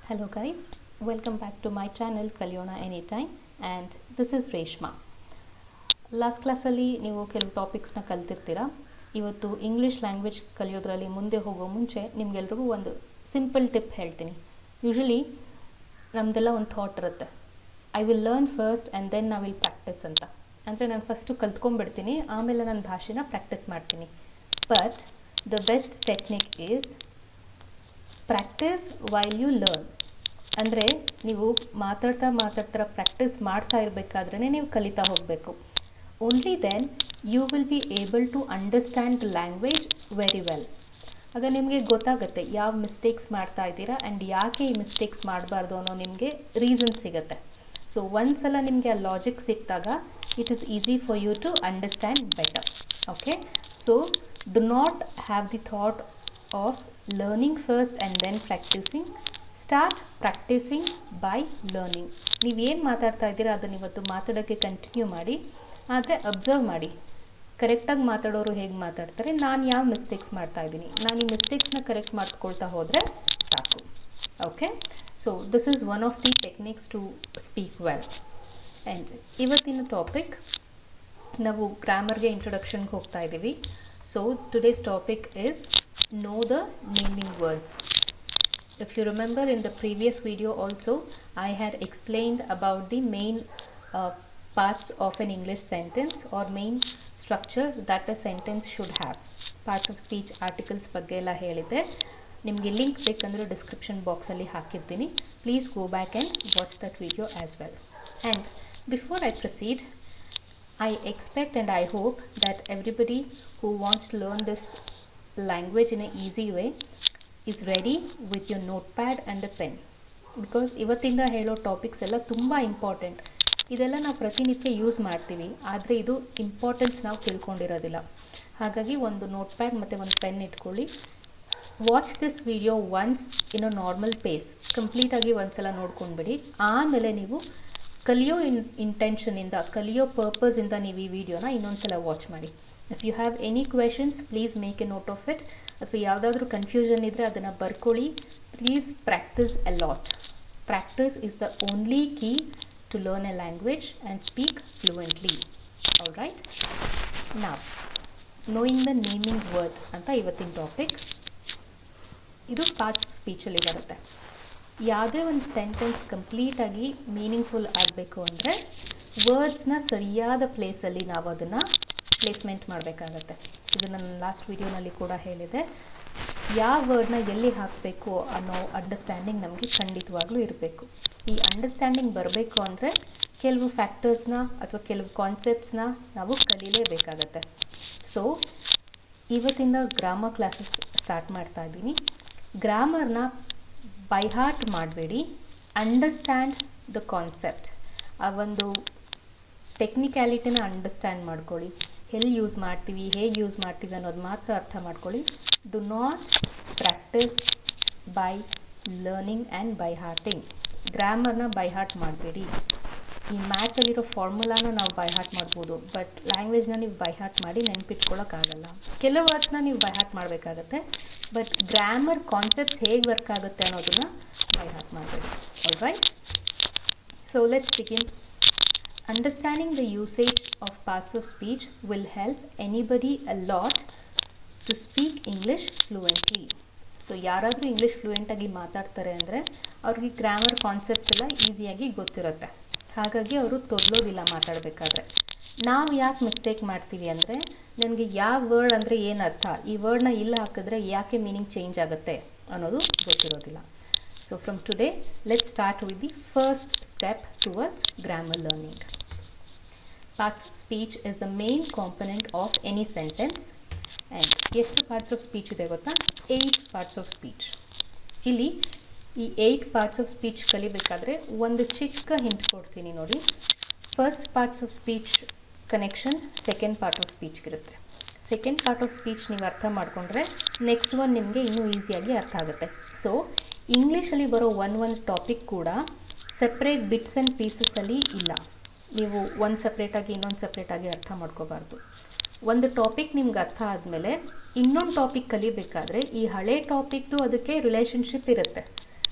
Hello guys, welcome back to my channel Kalyona Anytime and this is Reshma. Last ಕ್ಲಾಸಲ್ಲಿ ನೀವು ಕೆಲವು ಟಾಪಿಕ್ಸ್ನ ಕಲ್ತಿರ್ತೀರ ಇವತ್ತು English language ಕಲಿಯೋದ್ರಲ್ಲಿ ಮುಂದೆ ಹೋಗೋ ಮುಂಚೆ ನಿಮಗೆಲ್ರಿಗೂ ಒಂದು ಸಿಂಪಲ್ ಟಿಪ್ ಹೇಳ್ತೀನಿ ಯೂಶಲಿ ನಮ್ಮದೆಲ್ಲ ಒಂದು ಥಾಟ್ ಇರುತ್ತೆ I will learn first and then I will practice ಅಂತ ಅಂದರೆ ನಾನು ಫಸ್ಟು ಕಲ್ತ್ಕೊಂಡ್ಬಿಡ್ತೀನಿ ಆಮೇಲೆ ನನ್ನ ಭಾಷೆನ ಪ್ರಾಕ್ಟೀಸ್ ಮಾಡ್ತೀನಿ but the best technique is practice while you learn ಅಂದರೆ ನೀವು ಮಾತಾಡ್ತಾ ಮಾತಾಡ್ತಾ ಪ್ರಾಕ್ಟೀಸ್ ಮಾಡ್ತಾ ಇರಬೇಕಾದ್ರೇ ನೀವು ಕಲಿತಾ ಹೋಗಬೇಕು only then you will be able to understand the language very well ಆಗ ನಿಮಗೆ ಗೊತ್ತಾಗುತ್ತೆ ಯಾವ ಮಿಸ್ಟೇಕ್ಸ್ ಮಾಡ್ತಾ ಇದ್ದೀರಾ ಆ್ಯಂಡ್ ಯಾಕೆ ಈ ಮಿಸ್ಟೇಕ್ಸ್ ಮಾಡಬಾರ್ದು ಅನ್ನೋ ನಿಮಗೆ ರೀಸನ್ ಸಿಗುತ್ತೆ ಸೊ ಒಂದ್ಸಲ ನಿಮಗೆ ಆ ಲಾಜಿಕ್ ಸಿಕ್ಕಿದಾಗ it is easy for you to understand better okay so do not have the thought of learning first and then practicing start practicing by learning ನೀವೇನು ಮಾತಾಡ್ತಾ ಇದ್ದೀರಾ ಅದನ್ನು ಇವತ್ತು ಮಾತಾಡೋಕ್ಕೆ ಕಂಟಿನ್ಯೂ ಮಾಡಿ ಆದರೆ ಅಬ್ಸರ್ವ್ ಮಾಡಿ ಕರೆಕ್ಟಾಗಿ ಮಾತಾಡೋರು ಹೇಗೆ ಮಾತಾಡ್ತಾರೆ ನಾನು ಯಾವ ಮಿಸ್ಟೇಕ್ಸ್ ಮಾಡ್ತಾ ಇದ್ದೀನಿ ನಾನು ಈ ಮಿಸ್ಟೇಕ್ಸ್ನ ಕರೆಕ್ಟ್ ಮಾಡ್ಕೊಳ್ತಾ ಹೋದರೆ ಸಾಕು okay so this is one of the techniques to speak well and ಇವತ್ತಿನ ಟಾಪಿಕ್ ನಾವು ಗ್ರಾಮರ್ಗೆ ಇಂಟ್ರೊಡಕ್ಷನ್ಗೆ ಹೋಗ್ತಾ ಇದ್ದೀವಿ so today's topic is know the naming words if you remember in the previous video also i had explained about the main uh, parts of an english sentence or main structure that a sentence should have parts of speech articles ಬಗ್ಗೆ ಎಲ್ಲ ಹೇಳಿದ್ದೆ ನಿಮಗೆ link ಬೇಕಂದ್ರೆ description ಬಾಕ್ಸಲ್ಲಿ ಹಾಕಿರ್ತೀನಿ please go back and watch that video as well and before I proceed I expect and I hope that everybody who wants to learn this language in an easy way is ready with your notepad and a pen because ಇವತ್ತಿಂದ ಹೇಳೋ topics ಎಲ್ಲ ತುಂಬ important ಇದೆಲ್ಲ ನಾವು ಪ್ರತಿನಿತ್ಯ use ಮಾಡ್ತೀವಿ ಆದರೆ ಇದು ಇಂಪಾರ್ಟೆನ್ಸ್ ನಾವು ತಿಳ್ಕೊಂಡಿರೋದಿಲ್ಲ ಹಾಗಾಗಿ ಒಂದು ನೋಟ್ಪ್ಯಾಡ್ ಮತ್ತು ಒಂದು ಪೆನ್ ಇಟ್ಕೊಳ್ಳಿ watch this video once in a normal pace ಕಂಪ್ಲೀಟಾಗಿ ಒಂದ್ಸಲ ನೋಡ್ಕೊಂಡ್ಬಿಡಿ ಆಮೇಲೆ ನೀವು ಕಲಿಯೋ ಇನ್ ಇಂಟೆನ್ಷನಿಂದ ಕಲಿಯೋ ಪರ್ಪಸಿಂದ ನೀವು ಈ ವಿಡಿಯೋನ ಇನ್ನೊಂದು ಸಲ ವಾಚ್ ಮಾಡಿ if you have any questions please make a note of it ಅಥವಾ ಯಾವುದಾದ್ರೂ ಕನ್ಫ್ಯೂಷನ್ ಇದ್ದರೆ ಅದನ್ನು ಬರ್ಕೊಳ್ಳಿ please practice a lot practice is the only key to learn a language and speak fluently all right ನಾವು knowing the naming words ಅಂತ ಇವತ್ತಿನ topic ಇದು parts ಸ್ಪೀಚಲ್ಲಿ ಬರುತ್ತೆ ಯಾವುದೇ ಒಂದು ಸೆಂಟೆನ್ಸ್ ಕಂಪ್ಲೀಟಾಗಿ ಮೀನಿಂಗ್ಫುಲ್ ಆಗಬೇಕು ಅಂದರೆ ವರ್ಡ್ಸ್ನ ಸರಿಯಾದ ಪ್ಲೇಸಲ್ಲಿ ನಾವು ಅದನ್ನು ಪ್ಲೇಸ್ಮೆಂಟ್ ಮಾಡಬೇಕಾಗತ್ತೆ ಇದು ನನ್ನ ಲಾಸ್ಟ್ ವಿಡಿಯೋನಲ್ಲಿ ಕೂಡ ಹೇಳಿದೆ ಯಾವ ವರ್ಡ್ನ ಎಲ್ಲಿ ಹಾಕಬೇಕು ಅನ್ನೋ ಅಂಡರ್ಸ್ಟ್ಯಾಂಡಿಂಗ್ ನಮಗೆ ಖಂಡಿತವಾಗ್ಲೂ ಇರಬೇಕು ಈ ಅಂಡರ್ಸ್ಟ್ಯಾಂಡಿಂಗ್ ಬರಬೇಕು ಅಂದರೆ ಕೆಲವು ಫ್ಯಾಕ್ಟರ್ಸ್ನ ಅಥವಾ ಕೆಲವು ಕಾನ್ಸೆಪ್ಟ್ಸ್ನ ನಾವು ಕಲೀಲೇಬೇಕಾಗತ್ತೆ ಸೊ ಇವತ್ತಿಂದ ಗ್ರಾಮರ್ ಕ್ಲಾಸಸ್ ಸ್ಟಾರ್ಟ್ ಮಾಡ್ತಾ ಇದ್ದೀನಿ ಗ್ರಾಮರ್ನ ಬೈ ಹಾರ್ಟ್ ಮಾಡಬೇಡಿ ಅಂಡರ್ಸ್ಟ್ಯಾಂಡ್ ದ ಕಾನ್ಸೆಪ್ಟ್ ಆ ಒಂದು ಟೆಕ್ನಿಕ್ಯಾಲಿಟಿನ ಅಂಡರ್ಸ್ಟ್ಯಾಂಡ್ ಮಾಡ್ಕೊಳ್ಳಿ ಎಲ್ಲಿ ಯೂಸ್ ಮಾಡ್ತೀವಿ ಹೇಗೆ ಯೂಸ್ ಮಾಡ್ತೀವಿ ಅನ್ನೋದು ಮಾತ್ರ ಅರ್ಥ ಮಾಡ್ಕೊಳ್ಳಿ do not practice by learning and by hearting ಗ್ರಾಮರ್ನ ಬೈ ಹಾರ್ಟ್ ಮಾಡಬೇಡಿ ಈ ಮ್ಯಾಥಲ್ಲಿರೋ ಫಾರ್ಮುಲಾನ ನಾವು ಬೈ ಹಾರ್ಟ್ ಮಾಡ್ಬೋದು ಬಟ್ ಲ್ಯಾಂಗ್ವೇಜ್ನ ನೀವು ಬೈ ಹಾರ್ಟ್ ಮಾಡಿ ನೆನ್ಪಿಟ್ಕೊಳ್ಳೋಕ್ಕಾಗಲ್ಲ ಕೆಲವು ವರ್ಡ್ಸ್ನ ನೀವು ಬೈ ಹಾರ್ಟ್ ಮಾಡಬೇಕಾಗತ್ತೆ ಬಟ್ ಗ್ರಾಮರ್ ಕಾನ್ಸೆಪ್ಟ್ಸ್ ಹೇಗೆ ವರ್ಕ್ ಆಗುತ್ತೆ ಅನ್ನೋದನ್ನು ಬೈ ಹಾರ್ಟ್ ಮಾಡಬೇಡಿ all right so let's begin Understanding the usage of parts of speech will help anybody a lot to speak English fluently. So ಯಾರಾದರೂ ಇಂಗ್ಲೀಷ್ ಫ್ಲೂಯೆಂಟಾಗಿ ಮಾತಾಡ್ತಾರೆ ಅಂದರೆ ಅವ್ರಿಗೆ ಗ್ರಾಮರ್ ಕಾನ್ಸೆಪ್ಟ್ಸ್ ಎಲ್ಲ ಈಸಿಯಾಗಿ ಗೊತ್ತಿರುತ್ತೆ ಹಾಗಾಗಿ ಅವರು ತೊದಲೋದಿಲ್ಲ ಮಾತಾಡಬೇಕಾದ್ರೆ ನಾವು ಯಾಕೆ ಮಿಸ್ಟೇಕ್ ಮಾಡ್ತೀವಿ ಅಂದರೆ ನನಗೆ ಯಾವ ವರ್ಡ್ ಅಂದರೆ ಏನು ಅರ್ಥ ಈ ವರ್ಡ್ನ ಇಲ್ಲ ಹಾಕಿದ್ರೆ ಯಾಕೆ ಮೀನಿಂಗ್ ಚೇಂಜ್ ಆಗುತ್ತೆ ಅನ್ನೋದು ಗೊತ್ತಿರೋದಿಲ್ಲ so from today let start with the first step towards grammar learning parts of speech is the main component of any sentence and ಎಷ್ಟು ಪಾರ್ಟ್ಸ್ ಆಫ್ ಸ್ಪೀಚ್ ಇದೆ ಗೊತ್ತಾ ಏಯ್ಟ್ ಪಾರ್ಟ್ಸ್ ಆಫ್ ಸ್ಪೀಚ್ ಇಲ್ಲಿ ಈ eight parts of speech ಕಲಿಬೇಕಾದ್ರೆ ಒಂದು ಚಿಕ್ಕ hint ಕೊಡ್ತೀನಿ ನೋಡಿ first parts of speech connection second part of speech second part of speech ನೀವು ಅರ್ಥ ಮಾಡಿಕೊಂಡ್ರೆ ನೆಕ್ಸ್ಟ್ ಒನ್ ನಿಮಗೆ ಇನ್ನೂ ಈಸಿಯಾಗಿ ಅರ್ಥ ಆಗುತ್ತೆ ಸೊ ಇಂಗ್ಲೀಷಲ್ಲಿ ಬರೋ ಒನ್ ಒಂದು ಟಾಪಿಕ್ ಕೂಡ ಸೆಪ್ರೇಟ್ ಬಿಟ್ಸ್ ಆ್ಯಂಡ್ ಪೀಸಸಲ್ಲಿ ಇಲ್ಲ ನೀವು ಒಂದು ಸಪ್ರೇಟಾಗಿ ಇನ್ನೊಂದು ಸಪ್ರೇಟಾಗಿ ಅರ್ಥ ಮಾಡ್ಕೋಬಾರ್ದು ಒಂದು ಟಾಪಿಕ್ ನಿಮ್ಗೆ ಅರ್ಥ ಆದಮೇಲೆ ಇನ್ನೊಂದು ಟಾಪಿಕ್ ಕಲಿಬೇಕಾದ್ರೆ ಈ ಹಳೆ ಟಾಪಿಕ್ದು ಅದಕ್ಕೆ ರಿಲೇಷನ್ಶಿಪ್ ಇರುತ್ತೆ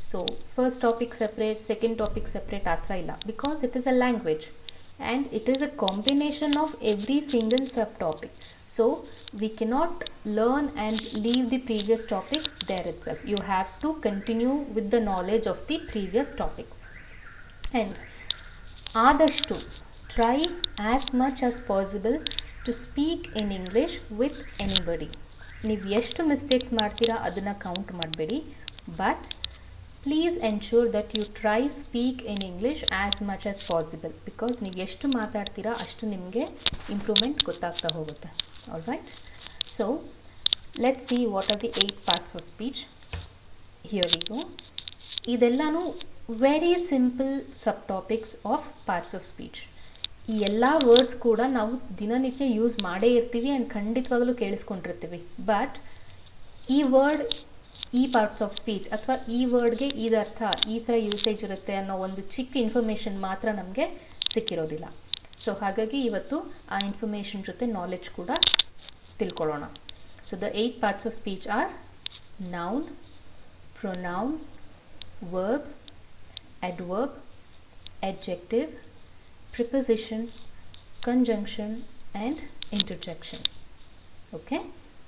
so first topic separate second topic separate ಆ ಥರ ಇಲ್ಲ because it is a language and it is a combination of every single subtopic so we cannot learn and leave the previous topics there itself you have to continue with the knowledge of the previous topics and ಆದಷ್ಟು try as much as possible to speak in English with anybody ನೀವು ಎಷ್ಟು mistakes ಮಾಡ್ತೀರಾ ಅದನ್ನು count ಮಾಡಬೇಡಿ but please ensure that you try speak in English as much as possible because ನೀವು ಎಷ್ಟು ಮಾತಾಡ್ತೀರಾ ಅಷ್ಟು ನಿಮಗೆ ಇಂಪ್ರೂವ್ಮೆಂಟ್ ಗೊತ್ತಾಗ್ತಾ ಹೋಗುತ್ತೆ all right so let see what are the eight parts of speech here ವಿಗೋ ಇದೆಲ್ಲನೂ very simple subtopic of parts of speech ಈ ಎಲ್ಲ ವರ್ಡ್ಸ್ ಕೂಡ ನಾವು ದಿನನಿತ್ಯ ಯೂಸ್ ಮಾಡೇ ಇರ್ತೀವಿ ಆ್ಯಂಡ್ ಖಂಡಿತವಾಗಲೂ ಕೇಳಿಸ್ಕೊಂಡಿರ್ತೀವಿ ಬಟ್ ಈ ವರ್ಡ್ ಈ ಪಾರ್ಟ್ಸ್ ಆಫ್ ಸ್ಪೀಚ್ ಅಥವಾ ಈ ವರ್ಡ್ಗೆ ಇದರ್ಥ ಈ ಥರ ಯೂಸೇಜ್ ಇರುತ್ತೆ ಅನ್ನೋ ಒಂದು ಚಿಕ್ಕ ಇನ್ಫಾರ್ಮೇಷನ್ ಮಾತ್ರ ನಮಗೆ ಸಿಕ್ಕಿರೋದಿಲ್ಲ ಸೊ ಹಾಗಾಗಿ ಇವತ್ತು ಆ ಇನ್ಫಾರ್ಮೇಷನ್ ಜೊತೆ ನಾಲೆಡ್ಜ್ ಕೂಡ ತಿಳ್ಕೊಳ್ಳೋಣ so the eight parts of speech are noun pronoun verb adverb, adjective, preposition, conjunction, and interjection. Okay?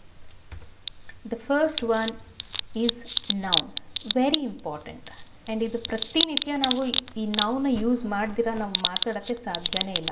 The first one is noun. Very important. And ಇದು ಪ್ರತಿನಿತ್ಯ ನಾವು ಈ ನೌನ ಯೂಸ್ ಮಾಡ್ದಿರ ನಾವು ಮಾತಾಡೋಕ್ಕೆ ಸಾಧ್ಯನೇ ಇಲ್ಲ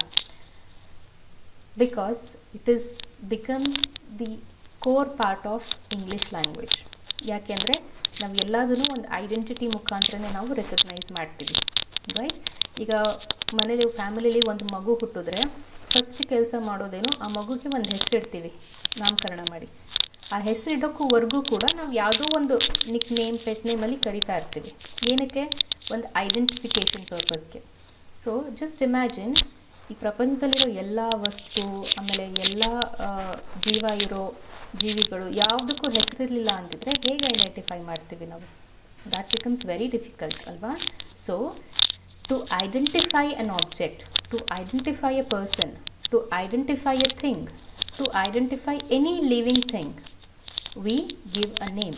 because it is become the core part of English language ಯಾಕೆಂದರೆ ನಾವು ಎಲ್ಲದನ್ನು ಒಂದು ಐಡೆಂಟಿಟಿ ಮುಖಾಂತರನೇ ನಾವು ರೆಕಗ್ನೈಸ್ ಮಾಡ್ತೀವಿ ರೈಟ್ ಈಗ ಮನೇಲಿ ಫ್ಯಾಮಿಲಿಲಿ ಒಂದು ಮಗು ಹುಟ್ಟಿದ್ರೆ ಫಸ್ಟ್ ಕೆಲಸ ಮಾಡೋದೇನು ಆ ಮಗುಗೆ ಒಂದು ಹೆಸರಿಡ್ತೀವಿ ನಾಮಕರಣ ಮಾಡಿ ಆ ಹೆಸರಿಡೋಕ್ಕೂವರೆಗೂ ಕೂಡ ನಾವು ಯಾವುದೋ ಒಂದು ನಿಕ್ ನೇಮ್ ಪೆಟ್ ನೇಮಲ್ಲಿ ಕರಿತಾ ಇರ್ತೀವಿ ಏನಕ್ಕೆ ಒಂದು ಐಡೆಂಟಿಫಿಕೇಷನ್ ಪರ್ಪಸ್ಗೆ ಸೊ ಜಸ್ಟ್ ಇಮ್ಯಾಜಿನ್ ಈ ಪ್ರಪಂಚದಲ್ಲಿರೋ ಎಲ್ಲ ವಸ್ತು ಆಮೇಲೆ ಎಲ್ಲ ಜೀವ ಇರೋ ಜೀವಿಗಳು ಯಾವುದಕ್ಕೂ ಹೆಸರಿರಲಿಲ್ಲ ಅಂತಿದ್ರೆ ಹೇಗೆ ಐಡೆಂಟಿಫೈ ಮಾಡ್ತೀವಿ ನಾವು ದ್ಯಾಟ್ ಬಿಕಮ್ಸ್ ವೆರಿ ಡಿಫಿಕಲ್ಟ್ ಅಲ್ವಾ so to identify an object to identify a person to identify a thing to identify any living thing we give a name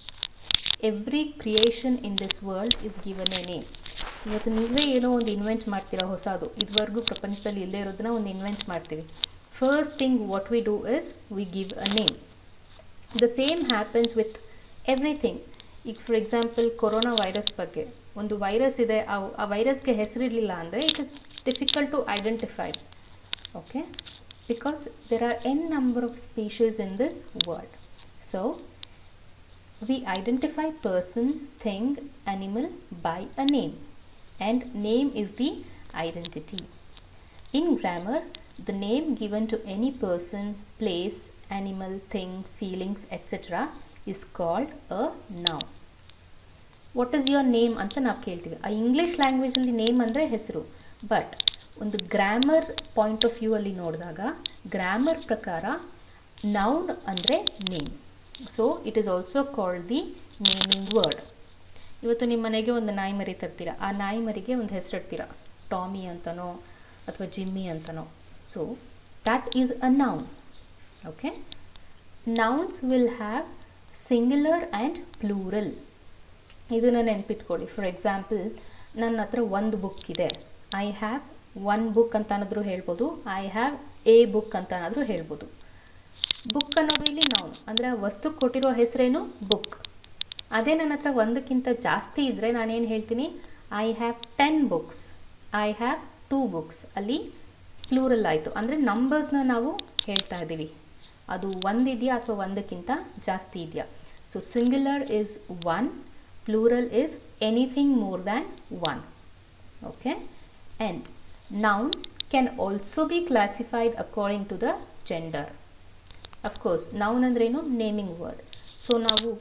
every creation in this world is given a name ಇವತ್ತು ನೀವೇ ಏನೋ ಒಂದು invent ಮಾಡ್ತೀರಾ ಹೊಸದು ಇದುವರೆಗೂ ಪ್ರಪಂಚದಲ್ಲಿ ಇಲ್ಲೇ ಇರೋದನ್ನ ಒಂದು ಇನ್ವೆಂಟ್ ಮಾಡ್ತೀವಿ first thing what we do is we give a name the same happens with everything ಈಗ ಫಾರ್ ಎಕ್ಸಾಂಪಲ್ ಕೊರೋನಾ ವೈರಸ್ ಬಗ್ಗೆ ಒಂದು ವೈರಸ್ ಇದೆ ಆ ಆ ವೈರಸ್ಗೆ ಹೆಸರಿರಲಿಲ್ಲ ಅಂದರೆ it is difficult to identify okay because there are N number of species in this world so we identify person, thing, animal by a name and name is the identity. In grammar, the name given to any person, place, animal, thing, feelings, etc. is called a noun. What is your name ಅಂತ ನಾವು ಕೇಳ್ತೀವಿ ಆ English ಲ್ಯಾಂಗ್ವೇಜಲ್ಲಿ name ಅಂದರೆ ಹೆಸರು but ಒಂದು grammar point of view ಅಲ್ಲಿ ನೋಡಿದಾಗ grammar ಪ್ರಕಾರ ನೌನ್ ಅಂದರೆ name so it is also called the naming word ಇವತ್ತು ನಿಮ್ಮ ಮನೆಗೆ ಒಂದು ನಾಯಿ ಮರಿ ತರ್ತೀರ ಆ ನಾಯಿ ಮರಿಗೆ ಒಂದು ಹೆಸರಿಡ್ತೀರ ಟಾಮಿ ಅಂತನೋ ಅಥವಾ ಜಿಮ್ಮಿ ಅಂತನೋ so that is a noun okay nouns will have singular and plural ಇದನ್ನು ನೆನ್ಪಿಟ್ಕೊಳ್ಳಿ ಫಾರ್ ಎಕ್ಸಾಂಪಲ್ ನನ್ನ ಹತ್ರ ಒಂದು ಬುಕ್ ಇದೆ ಐ ಹ್ಯಾವ್ ಒನ್ ಬುಕ್ ಅಂತನಾದರೂ ಹೇಳ್ಬೋದು ಐ ಹ್ಯಾವ್ ಎ ಬುಕ್ ಅಂತನಾದರೂ ಹೇಳ್ಬೋದು ಬುಕ್ ಅನ್ನೋದು ಇಲ್ಲಿ ನೌನ್ ಅಂದರೆ ಆ ವಸ್ತು ಕೊಟ್ಟಿರೋ ಹೆಸರೇನು ಬುಕ್ ಅದೇ ನನ್ನ ಹತ್ರ ಒಂದಕ್ಕಿಂತ ಜಾಸ್ತಿ ಇದ್ದರೆ ನಾನೇನು ಹೇಳ್ತೀನಿ I have ten books I have two books ಅಲ್ಲಿ ಪ್ಲೂರಲ್ ಆಯಿತು ಅಂದರೆ ನಂಬರ್ಸ್ನ ನಾವು ಹೇಳ್ತಾ ಇದ್ದೀವಿ ಅದು ಒಂದಿದೆಯಾ ಅಥವಾ ಒಂದಕ್ಕಿಂತ ಜಾಸ್ತಿ ಇದೆಯಾ so singular is one plural is anything more than one okay and nouns can also be classified according to the gender of course noun ಅಂದ್ರೇನು ನೇಮಿಂಗ್ ವರ್ಡ್ ಸೊ ನಾವು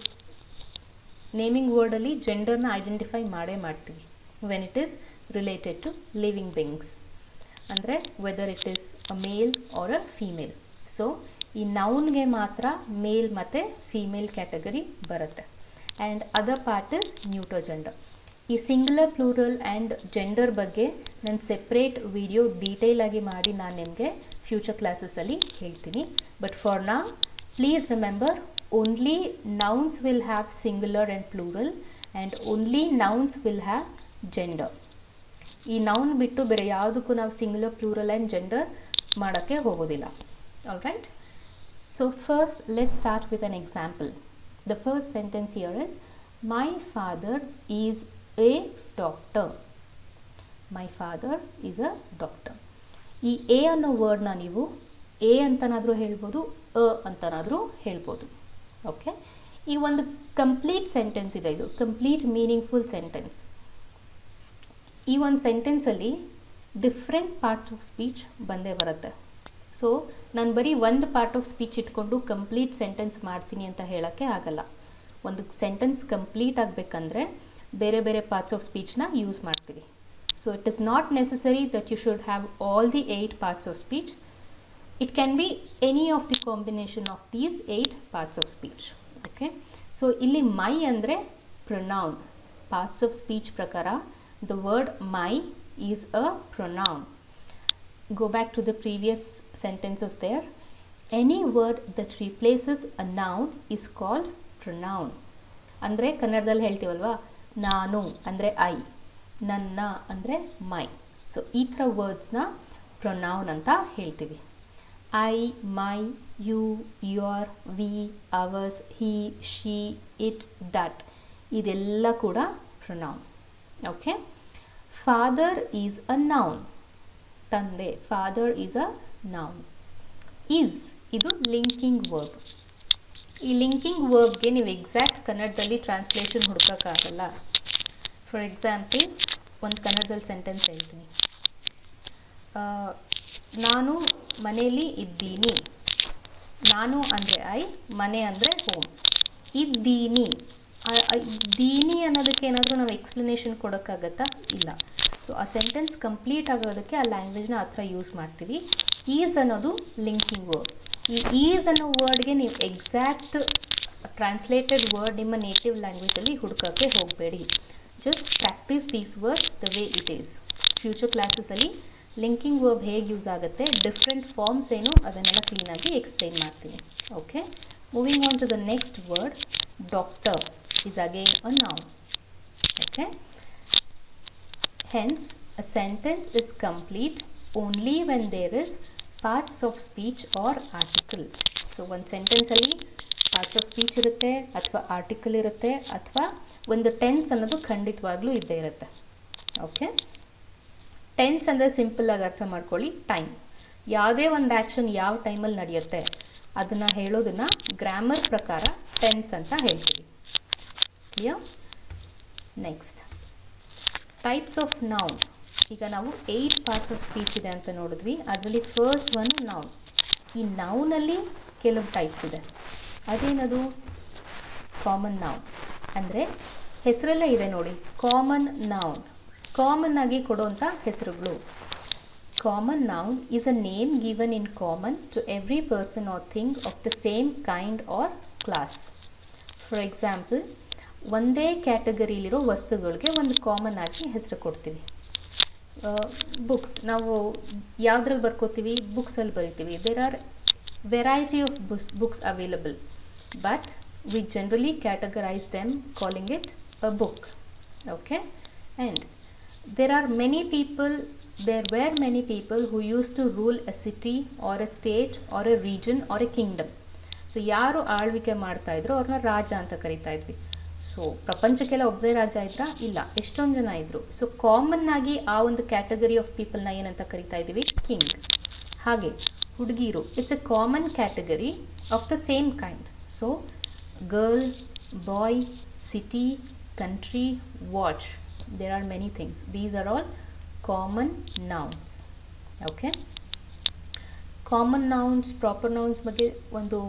ನೇಮಿಂಗ್ ವರ್ಡಲ್ಲಿ ಜೆಂಡರ್ನ ಐಡೆಂಟಿಫೈ ಮಾಡೇ ಮಾಡ್ತೀವಿ when it is related to living beings ಅಂದರೆ whether it is a male or a female so ಈ ನೌನ್ಗೆ ಮಾತ್ರ ಮೇಲ್ ಮತ್ತು ಫೀಮೇಲ್ ಕ್ಯಾಟಗರಿ ಬರುತ್ತೆ and other part is neuter gender ಈ ಸಿಂಗ್ಯುಲರ್ ಪ್ಲೂರಲ್ ಆ್ಯಂಡ್ ಜೆಂಡರ್ ಬಗ್ಗೆ ನಾನು ಸೆಪ್ರೇಟ್ ವಿಡಿಯೋ ಡೀಟೇಲ್ ಆಗಿ ಮಾಡಿ ನಾನು ನಿಮಗೆ ಫ್ಯೂಚರ್ ಕ್ಲಾಸಸಲ್ಲಿ ಹೇಳ್ತೀನಿ ಬಟ್ ಫಾರ್ ನಾ please remember only nouns will have singular and plural and only nouns will have gender ಈ ನೌನ್ ಬಿಟ್ಟು ಬೇರೆ ಯಾವುದಕ್ಕೂ ನಾವು ಸಿಂಗುಲರ್ ಪ್ಲೂರಲ್ ಆ್ಯಂಡ್ ಜೆಂಡರ್ ಮಾಡೋಕ್ಕೆ ಹೋಗೋದಿಲ್ಲ all right so first let start with an example the first sentence here is my father is a doctor my father is a doctor ಈ a ಅನ್ನೋ ವರ್ಡ್ನ ನೀವು ಎ ಅಂತನಾದರೂ ಹೇಳ್ಬೋದು ಅ ಅಂತನಾದರೂ ಹೇಳ್ಬೋದು ಓಕೆ ಈ ಒಂದು ಕಂಪ್ಲೀಟ್ ಸೆಂಟೆನ್ಸ್ ಇದೆ ಇದು ಕಂಪ್ಲೀಟ್ ಮೀನಿಂಗ್ಫುಲ್ ಸೆಂಟೆನ್ಸ್ ಈ ಒಂದು ಸೆಂಟೆನ್ಸಲ್ಲಿ ಡಿಫ್ರೆಂಟ್ ಪಾರ್ಟ್ಸ್ ಆಫ್ ಸ್ಪೀಚ್ ಬಂದೇ ಬರುತ್ತೆ ಸೊ ನಾನು ಬರೀ ಒಂದು ಪಾರ್ಟ್ ಆಫ್ ಸ್ಪೀಚ್ ಇಟ್ಕೊಂಡು ಕಂಪ್ಲೀಟ್ ಸೆಂಟೆನ್ಸ್ ಮಾಡ್ತೀನಿ ಅಂತ ಹೇಳೋಕ್ಕೆ ಆಗಲ್ಲ ಒಂದು ಸೆಂಟೆನ್ಸ್ ಕಂಪ್ಲೀಟ್ ಆಗಬೇಕಂದ್ರೆ ಬೇರೆ ಬೇರೆ ಪಾರ್ಟ್ಸ್ ಆಫ್ ಸ್ಪೀಚ್ನ ಯೂಸ್ ಮಾಡ್ತೀವಿ so it is not necessary that you should have all the eight parts of speech it can be any of the combination of these eight parts of speech okay so ಇಲ್ಲಿ my ಅಂದರೆ pronoun parts of speech ಪ್ರಕಾರ the word my is a pronoun go back to the previous sentences there any word that replaces a noun is called pronoun ಅಂದರೆ ಕನ್ನಡದಲ್ಲಿ ಹೇಳ್ತೀವಲ್ವಾ ನಾನು ಅಂದರೆ I ನನ್ನ ಅಂದರೆ ಮೈ so ಈ ಥರ ವರ್ಡ್ಸ್ನ ಪ್ರೊನೌನ್ ಅಂತ ಹೇಳ್ತೀವಿ I my you your we ours he she it that ಇದೆಲ್ಲ ಕೂಡ pronoun okay father is a noun ತಂದೆ father is a noun is ಇದು ಲಿಂಕಿಂಗ್ ವರ್ಬ್ ಈ ಲಿಂಕಿಂಗ್ ವರ್ಬ್ಗೆ ನೀವು ಎಕ್ಸಾಕ್ಟ್ ಕನ್ನಡದಲ್ಲಿ ಟ್ರಾನ್ಸ್ಲೇಷನ್ ಹುಡುಕೋಕ್ಕಾಗಲ್ಲ ಫಾರ್ ಎಕ್ಸಾಂಪಲ್ ಒಂದು ಕನ್ನಡದಲ್ಲಿ ಸೆಂಟೆನ್ಸ್ ಹೇಳ್ತೀನಿ ನಾನು ಮನೇಲಿ ಇದ್ದೀನಿ ನಾನು ಅಂದರೆ ಐ ಮನೆ ಅಂದರೆ ಹೋಮ್ ಇದ್ದೀನಿ ದೀನಿ ಅನ್ನೋದಕ್ಕೆ ಏನಾದರೂ ನಾವು ಎಕ್ಸ್ಪ್ಲನೇಷನ್ ಕೊಡೋಕ್ಕಾಗತ್ತಾ ಇಲ್ಲ ಸೊ ಆ ಸೆಂಟೆನ್ಸ್ ಕಂಪ್ಲೀಟ್ ಆಗೋದಕ್ಕೆ ಆ ಲ್ಯಾಂಗ್ವೇಜ್ನ ಆ ಥರ ಯೂಸ್ ಮಾಡ್ತೀವಿ ಈಸ್ ಅನ್ನೋದು ಲಿಂಕಿಂಗ್ ವರ್ಡ್ ಈ ಈಸ್ ಅನ್ನೋ ವರ್ಡ್ಗೆ ನೀವು ಎಕ್ಸಾಕ್ಟ್ ಟ್ರಾನ್ಸ್ಲೇಟೆಡ್ ವರ್ಡ್ ನಿಮ್ಮ ನೇಟಿವ್ ಲ್ಯಾಂಗ್ವೇಜಲ್ಲಿ ಹುಡುಕೋಕ್ಕೆ ಹೋಗಬೇಡಿ just practice these words the way it is future ಕ್ಲಾಸಸಲ್ಲಿ ಲಿಂಕಿಂಗ್ ವರ್ಬ್ ಹೇಗೆ ಯೂಸ್ ಆಗುತ್ತೆ ಡಿಫ್ರೆಂಟ್ ಫಾರ್ಮ್ಸ್ ಏನು ಅದನ್ನೆಲ್ಲ ಕ್ಲೀನಾಗಿ ಎಕ್ಸ್ಪ್ಲೈನ್ ಮಾಡ್ತೀನಿ okay moving on to the next word doctor is again a noun okay Hence, a sentence is complete only when there is parts of speech or article. So ಒಂದು ಸೆಂಟೆನ್ಸಲ್ಲಿ parts of speech ಇರುತ್ತೆ ಅಥವಾ article ಇರುತ್ತೆ ಅಥವಾ ಒಂದು tense ಅನ್ನೋದು ಖಂಡಿತವಾಗ್ಲೂ ಇದ್ದೇ ಇರುತ್ತೆ ಓಕೆ ಟೆನ್ಸ್ ಅಂದರೆ ಸಿಂಪಲ್ಲಾಗಿ ಅರ್ಥ ಮಾಡ್ಕೊಳ್ಳಿ ಟೈಮ್ ಯಾವುದೇ ಒಂದು ಆ್ಯಕ್ಷನ್ ಯಾವ ಟೈಮಲ್ಲಿ ನಡೆಯುತ್ತೆ ಅದನ್ನು ಹೇಳೋದನ್ನು ಗ್ರಾಮರ್ ಪ್ರಕಾರ ಟೆನ್ಸ್ ಅಂತ ಹೇಳ್ತೀವಿ clear next types of noun ಈಗ ನಾವು ಏಯ್ಟ್ ಪಾರ್ಟ್ಸ್ ಆಫ್ ಸ್ಪೀಚ್ ಇದೆ ಅಂತ ನೋಡಿದ್ವಿ ಅದರಲ್ಲಿ ಫಸ್ಟ್ ಒನ್ ನೌನ್ ಈ ನೌನಲ್ಲಿ ಕೆಲವು ಟೈಪ್ಸ್ ಇದೆ ಅದೇನದು ಕಾಮನ್ ನೌನ್ ಅಂದರೆ ಹೆಸರಲ್ಲೇ ಇದೆ ನೋಡಿ ಕಾಮನ್ ನೌನ್ ಕಾಮನ್ ಆಗಿ ಕೊಡುವಂಥ ಹೆಸರುಗಳು common noun is a name given in common to every person or thing of the same kind or class for example ಒಂದೇ ಕ್ಯಾಟಗರಿಲಿರೋ ವಸ್ತುಗಳಿಗೆ ಒಂದು ಕಾಮನ್ ಆಗಿ ಹೆಸರು ಕೊಡ್ತೀವಿ ಬುಕ್ಸ್ ನಾವು ಯಾವುದ್ರಲ್ಲಿ ಬರ್ಕೋತೀವಿ ಬುಕ್ಸಲ್ಲಿ ಬರಿತೀವಿ there are variety of books books available but we generally categorise them calling it a book okay and there are many people there were many people who used to rule a city or a state or a region or a kingdom so ಯಾರು ಆಳ್ವಿಕೆ ಮಾಡ್ತಾ ಇದ್ರು ಅವ್ರನ್ನ ರಾಜ ಅಂತ ಕರಿತಾ ಇದ್ವಿ so ಪ್ರಪಂಚಕ್ಕೆಲ್ಲ ಒಬ್ಬರೇ ರಾಜ ಇದ್ರಾ ಇಲ್ಲ ಎಷ್ಟೊಂದು ಜನ ಇದ್ರು ಸೊ ಕಾಮನ್ ಆಗಿ ಆ ಒಂದು ಕ್ಯಾಟಗರಿ ಆಫ್ ಪೀಪಲ್ನ ಏನಂತ ಕರಿತಾ ಇದ್ದೀವಿ ಕಿಂಗ್ ಹಾಗೆ ಹುಡುಗಿರು it's a common category of the same kind so girl boy city country watch there are many things these are all common nouns okay common nouns proper nouns ಬಗ್ಗೆ ಒಂದು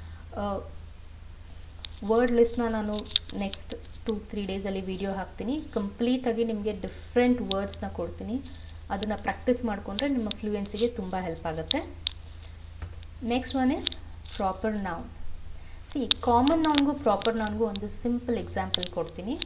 word ಲಿಸ್ಟ್ನ ನಾನು next two three ಡೇಸಲ್ಲಿ video ಹಾಕ್ತೀನಿ ಕಂಪ್ಲೀಟಾಗಿ ನಿಮಗೆ different ವರ್ಡ್ಸ್ನ ಕೊಡ್ತೀನಿ ಅದನ್ನು ಪ್ರಾಕ್ಟೀಸ್ ಮಾಡಿಕೊಂಡ್ರೆ ನಿಮ್ಮ ಫ್ಲೂಯೆನ್ಸಿಗೆ ತುಂಬ ಹೆಲ್ಪ್ ಆಗುತ್ತೆ next one is proper noun see common ನೌನ್ಗೂ ಪ್ರಾಪರ್ ನೌನ್ಗೂ ಒಂದು ಸಿಂಪಲ್ ಎಕ್ಸಾಂಪಲ್ ಕೊಡ್ತೀನಿ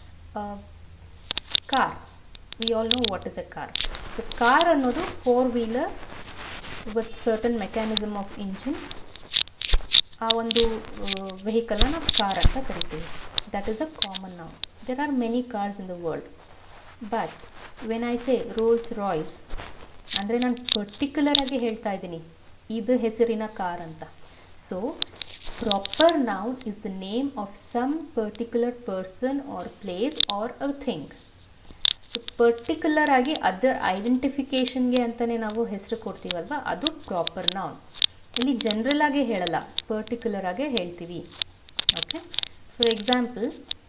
car we all know what is a car so car ಅನ್ನೋದು four wheeler with certain mechanism of engine ಆ ಒಂದು ವೆಹಿಕಲ್ನ ನಾವು ಕಾರ್ ಅಂತ ಕರಿತೀವಿ that is a common noun there are many cars in the world but when i say rolls royce ಅಂದರೆ ನಾನು particular ಆಗಿ ಹೇಳ್ತಾ ಇದ್ದೀನಿ ಇದು ಹೆಸರಿನ ಕಾರ್ ಅಂತ so proper noun is the name of some particular person or place or a thing particular ಆಗಿ ಅದರ್ ಐಡೆಂಟಿಫಿಕೇಷನ್ಗೆ ಅಂತಲೇ ನಾವು ಹೆಸರು ಕೊಡ್ತೀವಲ್ವ ಅದು ಪ್ರಾಪರ್ ನೌನ್ ಇಲ್ಲಿ ಜನರಲ್ ಆಗಿ ಹೇಳಲ್ಲ ಪರ್ಟಿಕ್ಯುಲರ್ ಆಗೇ ಹೇಳ್ತೀವಿ okay for example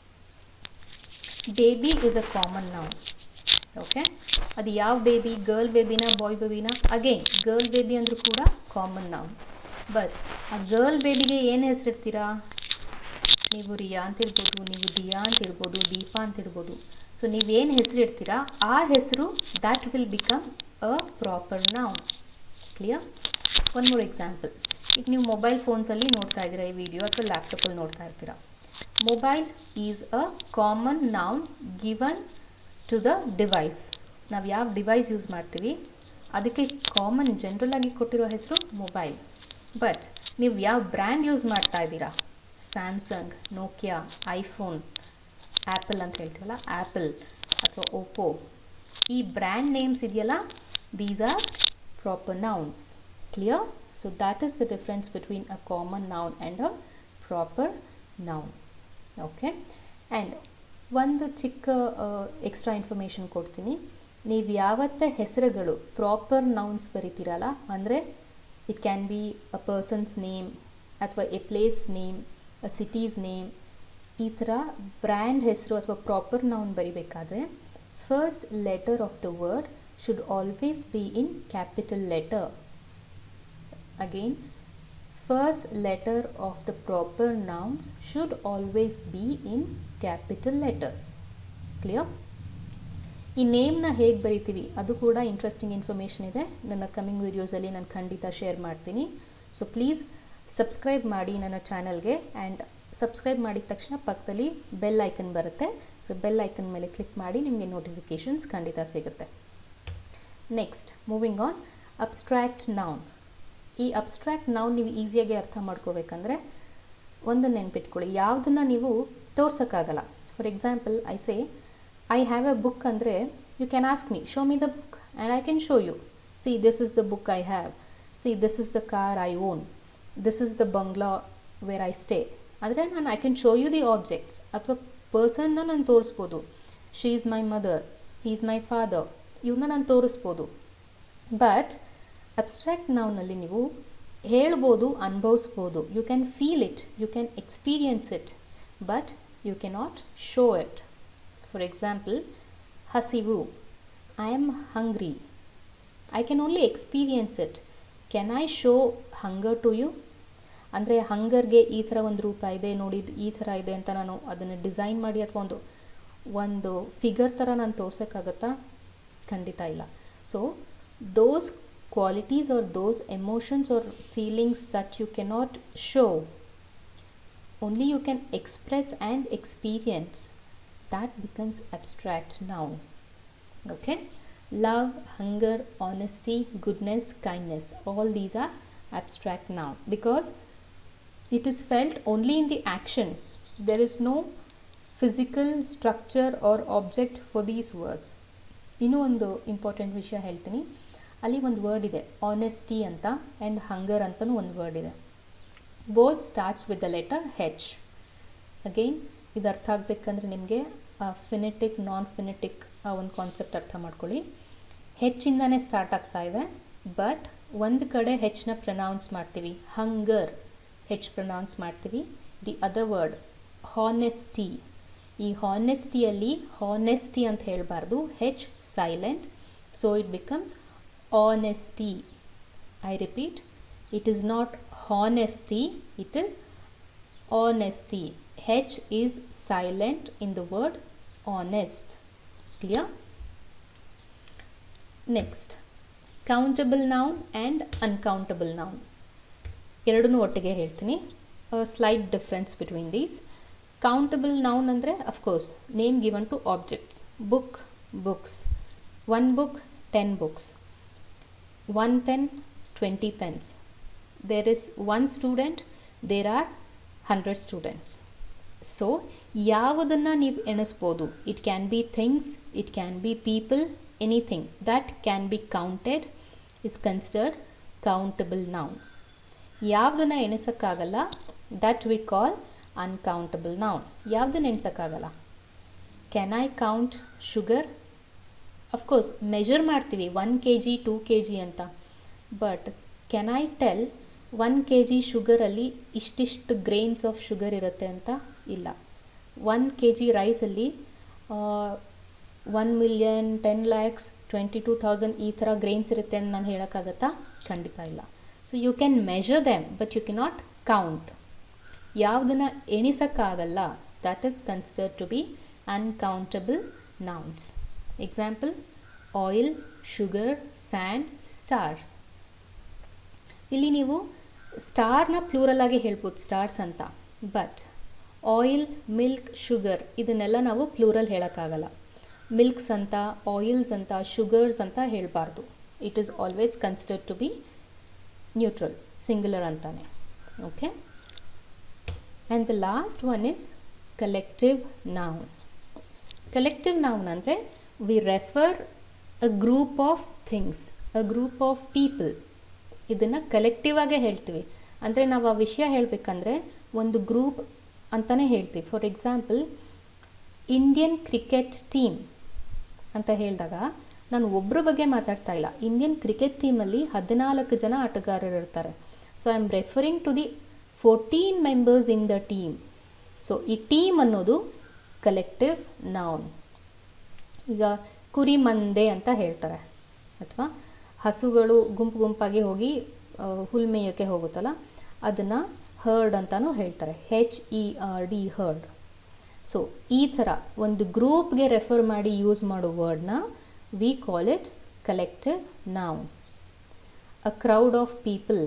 baby is a common noun okay ಅದು ಯಾವ ಬೇಬಿ ಗರ್ಲ್ ಬೇಬಿನ ಬಾಯ್ ಬೇಬಿನ ಅಗೇನ್ ಗರ್ಲ್ ಬೇಬಿ ಅಂದರೂ ಕೂಡ ಕಾಮನ್ ನೌನ್ ಬಟ್ ಆ ಗರ್ಲ್ ಬೇಬಿಗೆ ಏನು ಹೆಸರಿಡ್ತೀರಾ ನೀವು ರಿಯಾ ಅಂತ ಇರ್ಬೋದು ನೀವು ದಿಯಾ ಅಂತ ಇರ್ಬೋದು ದೀಪಾ ಅಂತ ಇರ್ಬೋದು ಸೊ ನೀವೇನು ಹೆಸರು ಇಡ್ತೀರಾ ಆ ಹೆಸರು that will become a proper noun clear one more example ಈಗ ನೀವು ಮೊಬೈಲ್ ಫೋನ್ಸಲ್ಲಿ ನೋಡ್ತಾ ಇದ್ದೀರಾ ಈ ವಿಡಿಯೋ ಅಥವಾ ಲ್ಯಾಪ್ಟಾಪಲ್ಲಿ ನೋಡ್ತಾ ಇರ್ತೀರಾ mobile is a common noun given to the device ನಾವು ಯಾವ ಡಿವೈಸ್ ಯೂಸ್ ಮಾಡ್ತೀವಿ ಅದಕ್ಕೆ ಕಾಮನ್ ಜನರಲ್ ಆಗಿ ಕೊಟ್ಟಿರೋ ಹೆಸರು ಮೊಬೈಲ್ ಬಟ್ ನೀವು ಯಾವ ಬ್ರ್ಯಾಂಡ್ ಯೂಸ್ ಮಾಡ್ತಾ ಇದ್ದೀರಾ ಸ್ಯಾಮ್ಸಂಗ್ ನೋಕಿಯಾ ಐಫೋನ್ ಆ್ಯಪಲ್ ಅಂತ ಹೇಳ್ತೀವಲ್ಲ ಆ್ಯಪಲ್ ಅಥವಾ ಓಪೋ ಈ ಬ್ರ್ಯಾಂಡ್ ನೇಮ್ಸ್ ಇದೆಯಲ್ಲ these are proper nouns clear so that is the difference between a common noun and a proper noun okay and ಒಂದು ಚಿಕ್ಕ ಎಕ್ಸ್ಟ್ರಾ ಇನ್ಫಾರ್ಮೇಷನ್ ಕೊಡ್ತೀನಿ ನೀವು ಯಾವತ್ತೇ ಹೆಸರುಗಳು ಪ್ರಾಪರ್ ನೌನ್ಸ್ ಬರಿತೀರಲ್ಲ ಅಂದರೆ it can be a person's name ಅಥವಾ a place name a city's name ಈ ಥರ ಬ್ರ್ಯಾಂಡ್ ಹೆಸರು ಅಥವಾ ಪ್ರಾಪರ್ ನೌನ್ ಬರಿಬೇಕಾದ್ರೆ first letter of the word should always be in capital letter again first letter of the proper nouns should always be in capital letters clear ಈ ನೇಮ್ನ ಹೇಗೆ ಬರಿತೀವಿ ಅದು ಕೂಡ ಇಂಟ್ರೆಸ್ಟಿಂಗ್ ಇನ್ಫಾರ್ಮೇಷನ್ ಇದೆ ನನ್ನ ಕಮಿಂಗ್ ವೀಡಿಯೋಸಲ್ಲಿ ನಾನು ಖಂಡಿತ ಶೇರ್ ಮಾಡ್ತೀನಿ ಸೊ ಪ್ಲೀಸ್ ಸಬ್ಸ್ಕ್ರೈಬ್ ಮಾಡಿ ನನ್ನ ಚಾನಲ್ಗೆ ಆ್ಯಂಡ್ ಸಬ್ಸ್ಕ್ರೈಬ್ ಮಾಡಿದ ತಕ್ಷಣ ಪಕ್ಕದಲ್ಲಿ ಬೆಲ್ ಐಕನ್ ಬರುತ್ತೆ ಸೊ ಬೆಲ್ ಐಕನ್ ಮೇಲೆ ಕ್ಲಿಕ್ ಮಾಡಿ ನಿಮಗೆ ನೋಟಿಫಿಕೇಷನ್ಸ್ ಖಂಡಿತ ಸಿಗುತ್ತೆ next moving on abstract noun ಈ ಅಬ್ಸ್ಟ್ರ್ಯಾಕ್ಟ್ ನೌನ್ ನೀವು ಈಸಿಯಾಗಿ ಅರ್ಥ ಮಾಡ್ಕೋಬೇಕಂದ್ರೆ ಒಂದು ನೆನ್ಪಿಟ್ಕೊಳ್ಳಿ ಯಾವುದನ್ನು ನೀವು ತೋರ್ಸೋಕ್ಕಾಗಲ್ಲ for example I say I have a book ಅಂದರೆ you can ask me show me the book and I can show you see this is the book I have see this is the car I own this is the bungalow where I stay ಆದರೆ ನಾನು I can show you the objects ಅಥವಾ ಪರ್ಸನ್ನ ನಾನು ತೋರಿಸ್ಬೋದು she is my mother he is my father ಇವನ್ನ ನಾನು ತೋರಿಸ್ಬೋದು but abstract ನೌನಲ್ಲಿ ನೀವು ಹೇಳ್ಬೋದು ಅನುಭವಿಸ್ಬೋದು you can feel it you can experience it but you cannot show it for example ಹಸಿವು I am hungry I can only experience it can I show hunger to you ಅಂದರೆ ಹಂಗರ್ಗೆ ಈ ಥರ ಒಂದು ರೂಪ ಇದೆ ನೋಡಿ ಈ ಥರ ಇದೆ ಅಂತ ನಾನು ಅದನ್ನು ಡಿಸೈನ್ ಮಾಡಿ ಅಥವಾ ಒಂದು ಒಂದು ಫಿಗರ್ ಥರ ನಾನು ತೋರ್ಸೋಕ್ಕಾಗತ್ತಾ ಖಂಡಿತ ಇಲ್ಲ so those qualities or those emotions or feelings that you cannot show only you can express and experience that becomes abstract noun okay love hunger honesty goodness kindness all these are abstract noun because it is felt only in the action there is no physical structure or object for these words ಇನ್ನೂ ಒಂದು important ವಿಷಯ ಹೇಳ್ತೀನಿ ಅಲ್ಲಿ ಒಂದು word ಇದೆ honesty ಅಂತ and ಹಂಗರ್ ಅಂತಲೂ ಒಂದು ವರ್ಡ್ ಇದೆ both starts with the letter H again ಇದು ಅರ್ಥ ಆಗಬೇಕಂದ್ರೆ ನಿಮಗೆ ಫಿನೆಟಿಕ್ ನಾನ್ ಫಿನೆಟಿಕ್ ಆ ಒಂದು ಕಾನ್ಸೆಪ್ಟ್ ಅರ್ಥ ಮಾಡ್ಕೊಳ್ಳಿ ಹೆಚ್ಚಿಂದನೇ ಸ್ಟಾರ್ಟ್ ಆಗ್ತಾ ಇದೆ ಬಟ್ ಒಂದು ಕಡೆ ಹೆಚ್ಚನ್ನ ಪ್ರನೌನ್ಸ್ ಮಾಡ್ತೀವಿ ಹಂಗರ್ ಹೆಚ್ ಪ್ರನೌನ್ಸ್ ಮಾಡ್ತೀವಿ ದಿ ಅದರ್ ವರ್ಡ್ ಹಾನೆಸ್ಟಿ ಈ ಹಾನೆಸ್ಟಿಯಲ್ಲಿ ಹಾನೆಸ್ಟಿ ಅಂತ ಹೇಳಬಾರ್ದು H silent so it becomes honesty. I repeat, it is not honesty, it is honesty. H is silent in the word honest. Clear? Next, countable noun and uncountable noun. ಎರಡನ್ನೂ ಒಟ್ಟಿಗೆ ಹೇಳ್ತೀನಿ slight difference between these countable noun ಅಂದರೆ of course name given to objects book books one book ten books one pen 20 pens there is one student there are 100 students so ಯಾವುದನ್ನು ನೀವು ಎಣಿಸ್ಬೋದು it can be things it can be people anything that can be counted is considered countable noun ಯಾವುದನ್ನು ಎಣಿಸೋಕ್ಕಾಗಲ್ಲ that we call uncountable noun ಯಾವುದನ್ನು ಎಣ್ಸೋಕ್ಕಾಗಲ್ಲ can I count sugar of course measure ಮಾಡ್ತೀವಿ one K G two K G ಅಂತ but can I tell one K G ಶುಗರಲ್ಲಿ ಇಷ್ಟಿಷ್ಟು grains of sugar ಇರುತ್ತೆ ಅಂತ ಇಲ್ಲ ಒನ್ ಕೆ ಜಿ ರೈಸಲ್ಲಿ one million ten lakhs twenty two thousand ಈ ಥರ ಗ್ರೇನ್ಸ್ ಇರುತ್ತೆ ಅಂತ ನಾನು ಹೇಳೋಕ್ಕಾಗತ್ತಾ ಖಂಡಿತ ಇಲ್ಲ so you can measure them but you cannot count ಯಾವುದನ್ನು ಎಣಿಸೋಕ್ಕಾಗಲ್ಲ that is consider to be uncountable nouns example oil sugar sand stars ಇಲ್ಲಿ ನೀವು ಸ್ಟಾರ್ನ ಪ್ಲೂರಲ್ ಆಗಿ ಹೇಳ್ಬೋದು ಸ್ಟಾರ್ಸ್ ಅಂತ ಬಟ್ ಆಯಿಲ್ ಮಿಲ್ಕ್ ಶುಗರ್ ಇದನ್ನೆಲ್ಲ ನಾವು ಪ್ಲೂರಲ್ ಹೇಳೋಕ್ಕಾಗಲ್ಲ ಮಿಲ್ಕ್ಸ್ ಅಂತ ಆಯಿಲ್ಸ್ ಅಂತ ಶುಗರ್ಸ್ ಅಂತ ಹೇಳಬಾರ್ದು it is always consider to be neutral singular ಅಂತಾನೆ okay and the last one is collective noun collective noun ಅಂದರೆ we refer a group of things a group of people ಇದನ್ನು collective ಆಗೇ ಹೇಳ್ತೀವಿ ಅಂದರೆ ನಾವು ಆ ವಿಷಯ ಹೇಳಬೇಕಂದ್ರೆ ಒಂದು ಗ್ರೂಪ್ ಅಂತಲೇ ಹೇಳ್ತೀವಿ for example Indian cricket team ಅಂತ ಹೇಳಿದಾಗ ನಾನು ಒಬ್ಬರ ಬಗ್ಗೆ ಮಾತಾಡ್ತಾ ಇಲ್ಲ ಇಂಡಿಯನ್ ಕ್ರಿಕೆಟ್ ಟೀಮಲ್ಲಿ ಹದಿನಾಲ್ಕು ಜನ ಆಟಗಾರರು ಇರ್ತಾರೆ so I am referring to the fourteen members in the team so ಈ ಟೀಮ್ ಅನ್ನೋದು ಕಲೆಕ್ಟಿವ್ ನೌನ್ ಈಗ ಕುರಿ ಮಂದೆ ಅಂತ ಹೇಳ್ತಾರೆ ಅಥವಾ ಹಸುಗಳು ಗುಂಪು ಗುಂಪಾಗಿ ಹೋಗಿ ಹುಲ್ ಮೇಯೋಕ್ಕೆ ಹೋಗುತ್ತಲ್ಲ ಅದನ್ನು ಹರ್ಡ್ ಅಂತಲೂ ಹೇಳ್ತಾರೆ H E R D herd so ಈ ಥರ ಒಂದು ಗ್ರೂಪ್ಗೆ ರೆಫರ್ ಮಾಡಿ ಯೂಸ್ ಮಾಡೋ ವರ್ಡ್ನ we call it collective noun a crowd of people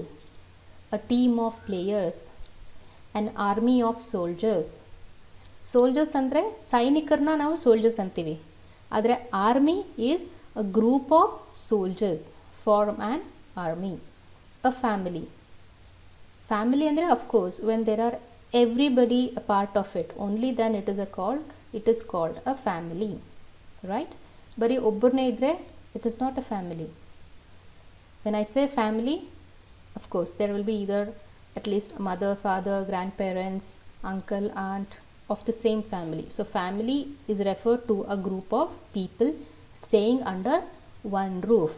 a team of players an army of soldiers soldiers ಅಂದರೆ ಸೈನಿಕರನ್ನ ನಾವು ಸೋಲ್ಜರ್ಸ್ ಅಂತೀವಿ ಆದರೆ army is a group of soldiers form an army a family family ಅಂದರೆ of course when there are everybody a part of it only then it is a called it is called a family right ಬರೀ ಒಬ್ಬರನ್ನೇ ಇದ್ದರೆ it is not a family when I say family of course there will be either at least mother, father, grandparents, uncle, aunt of the same family. So, family is referred to a group of people staying under one roof.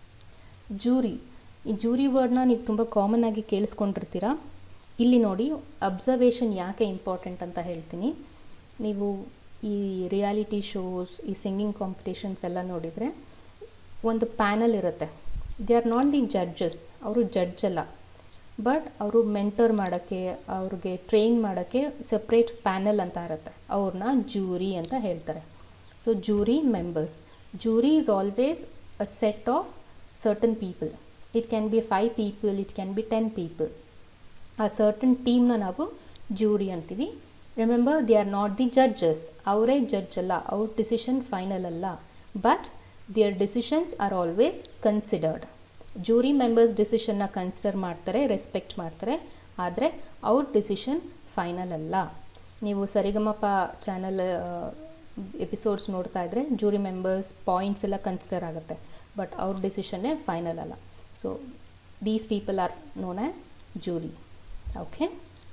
Jury ಈ jury ವರ್ಡ್ನ ನೀವು ತುಂಬ common ಆಗಿ ಕೇಳಿಸ್ಕೊಂಡಿರ್ತೀರ ಇಲ್ಲಿ ನೋಡಿ observation ಯಾಕೆ important ಅಂತ ಹೇಳ್ತೀನಿ ನೀವು ಈ ರಿಯಾಲಿಟಿ ಶೋಸ್ ಈ ಸಿಂಗಿಂಗ್ ಕಾಂಪಿಟೇಷನ್ಸ್ ಎಲ್ಲ ನೋಡಿದರೆ ಒಂದು ಪ್ಯಾನಲ್ ಇರುತ್ತೆ they are not the judges ಅವರು ಜಡ್ಜ್ ಅಲ್ಲ ಬಟ್ ಅವರು ಮೆಂಟರ್ ಮಾಡೋಕ್ಕೆ ಅವ್ರಿಗೆ ಟ್ರೈನ್ ಮಾಡೋಕ್ಕೆ ಸಪ್ರೇಟ್ ಪ್ಯಾನಲ್ ಅಂತ ಇರುತ್ತೆ ಅವ್ರನ್ನ ಜೂರಿ ಅಂತ ಹೇಳ್ತಾರೆ so jury members jury is always a set of certain people it can be five people it can be ten people ಆ ಸರ್ಟನ್ ಟೀಮ್ನ ನಾವು ಜೂರಿ ಅಂತೀವಿ remember they are not the judges ಅವರೇ ಜಡ್ಜ್ ಅಲ್ಲ ಅವ್ರ decision final ಅಲ್ಲ but their decisions are always considered jury members ಡಿಸಿಷನ್ನ consider ಮಾಡ್ತಾರೆ ರೆಸ್ಪೆಕ್ಟ್ ಮಾಡ್ತಾರೆ ಆದರೆ ಅವ್ರ ಡಿಸಿಷನ್ ಫೈನಲ್ ಅಲ್ಲ ನೀವು ಸರಿಗಮಪ ಚಾನಲ್ ಎಪಿಸೋಡ್ಸ್ ನೋಡ್ತಾ ಇದ್ದರೆ ಜೂರಿ ಮೆಂಬರ್ಸ್ ಪಾಯಿಂಟ್ಸ್ ಎಲ್ಲ ಕನ್ಸಿಡರ್ ಆಗುತ್ತೆ ಬಟ್ ಅವ್ರ ಡಿಸಿಷನ್ನೇ ಫೈನಲ್ ಅಲ್ಲ so these people are known as jury okay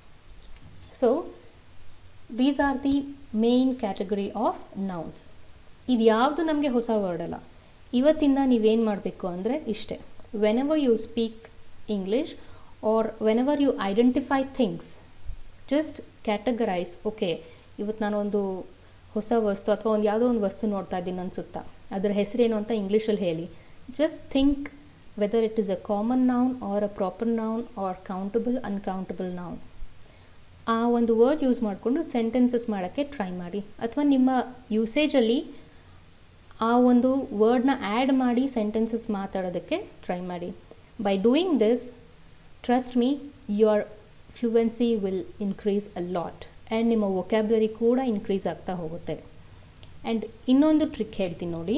so these are the main category of nouns ಇದು ಯಾವುದು ನಮಗೆ ಹೊಸ ವರ್ಡ್ ಅಲ್ಲ ಇವತ್ತಿಂದ ನೀವೇನು ಮಾಡಬೇಕು ಅಂದರೆ ಇಷ್ಟೇ whenever you speak English or whenever you identify things just categorise okay ಇವತ್ತು ನಾನೊಂದು ಹೊಸ ವಸ್ತು ಅಥವಾ ಒಂದು ಯಾವುದೋ ಒಂದು ವಸ್ತು ನೋಡ್ತಾ ಇದ್ದೀನಿ ಅನಿಸುತ್ತಾ ಅದರ ಹೆಸರೇನು ಅಂತ ಇಂಗ್ಲೀಷಲ್ಲಿ ಹೇಳಿ just think whether it is a common noun or a proper noun or countable uncountable noun ಆ ಒಂದು ವರ್ಡ್ ಯೂಸ್ ಮಾಡಿಕೊಂಡು ಸೆಂಟೆನ್ಸಸ್ ಮಾಡೋಕ್ಕೆ ಟ್ರೈ ಮಾಡಿ ಅಥವಾ ನಿಮ್ಮ ಯೂಸೇಜಲ್ಲಿ ಆ ಒಂದು ವರ್ಡ್ನ ಆ್ಯಡ್ ಮಾಡಿ ಸೆಂಟೆನ್ಸಸ್ ಮಾತಾಡೋದಕ್ಕೆ ಟ್ರೈ ಮಾಡಿ by doing this trust me your fluency will increase a lot and ನಿಮ್ಮ ವೊಕ್ಯಾಬ್ಲರಿ ಕೂಡ ಇನ್ಕ್ರೀಸ್ ಆಗ್ತಾ ಹೋಗುತ್ತೆ ಆ್ಯಂಡ್ ಇನ್ನೊಂದು ಟ್ರಿಕ್ ಹೇಳ್ತೀನಿ ನೋಡಿ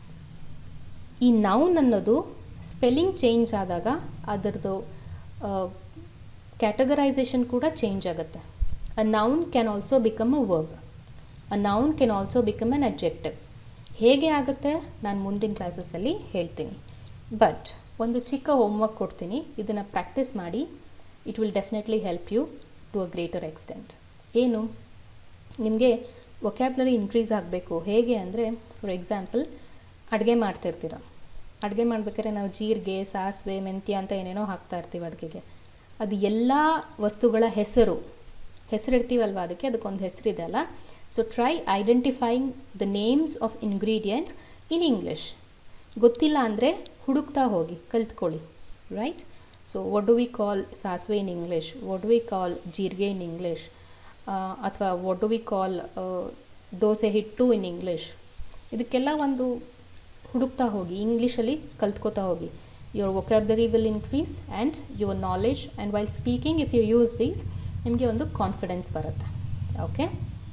ಈ ನೌನ್ ಅನ್ನೋದು ಸ್ಪೆಲ್ಲಿಂಗ್ ಚೇಂಜ್ ಆದಾಗ ಅದರದ್ದು ಕ್ಯಾಟಗರೈಸೇಷನ್ ಕೂಡ ಚೇಂಜ್ ಆಗುತ್ತೆ a noun can also become a verb a noun can also become an objective ಹೇಗೆ ಆಗುತ್ತೆ ನಾನು ಮುಂದಿನ ಕ್ಲಾಸಸ್ಸಲ್ಲಿ ಹೇಳ್ತೀನಿ ಬಟ್ ಒಂದು ಚಿಕ್ಕ ಹೋಮ್ವರ್ಕ್ ಕೊಡ್ತೀನಿ ಇದನ್ನು ಪ್ರಾಕ್ಟೀಸ್ ಮಾಡಿ it will definitely help you to a greater extent ಏನು ನಿಮಗೆ ವೊಕ್ಯಾಬ್ಲರಿ ಇನ್ಕ್ರೀಸ್ ಆಗಬೇಕು ಹೇಗೆ ಅಂದರೆ ಫಾರ್ ಎಕ್ಸಾಂಪಲ್ ಅಡುಗೆ ಮಾಡ್ತಿರ್ತೀರ ಅಡುಗೆ ಮಾಡ್ಬೇಕಾದ್ರೆ ನಾವು ಜೀರಿಗೆ ಸಾಸಿವೆ ಮೆಂತ್ಯ ಅಂತ ಏನೇನೋ ಹಾಕ್ತಾ ಇರ್ತೀವಿ ಅಡುಗೆಗೆ ಅದು ಎಲ್ಲ ವಸ್ತುಗಳ ಹೆಸರು ಹೆಸರಿಡ್ತೀವಲ್ವ ಅದಕ್ಕೆ ಅದಕ್ಕೊಂದು ಹೆಸರಿದೆ ಅಲ್ಲ so try identifying the names of ingredients in English ಗೊತ್ತಿಲ್ಲ ಅಂದರೆ ಹುಡುಕ್ತಾ ಹೋಗಿ ಕಲ್ತ್ಕೊಳ್ಳಿ right so what do we call ಸಾಸಿವೆ in English what do we call ಜೀರಿಗೆ ಇನ್ ಇಂಗ್ಲೀಷ್ ಅಥವಾ what do we call dosa ಹಿಟ್ಟು ಇನ್ ಇಂಗ್ಲೀಷ್ ಇದಕ್ಕೆಲ್ಲ ಒಂದು ಹುಡುಕ್ತಾ ಹೋಗಿ ಇಂಗ್ಲೀಷಲ್ಲಿ ಕಲ್ತ್ಕೋತಾ ಹೋಗಿ your vocabulary will increase and your knowledge and while speaking if you use these ನಿಮಗೆ ಒಂದು ಕಾನ್ಫಿಡೆನ್ಸ್ ಬರುತ್ತೆ okay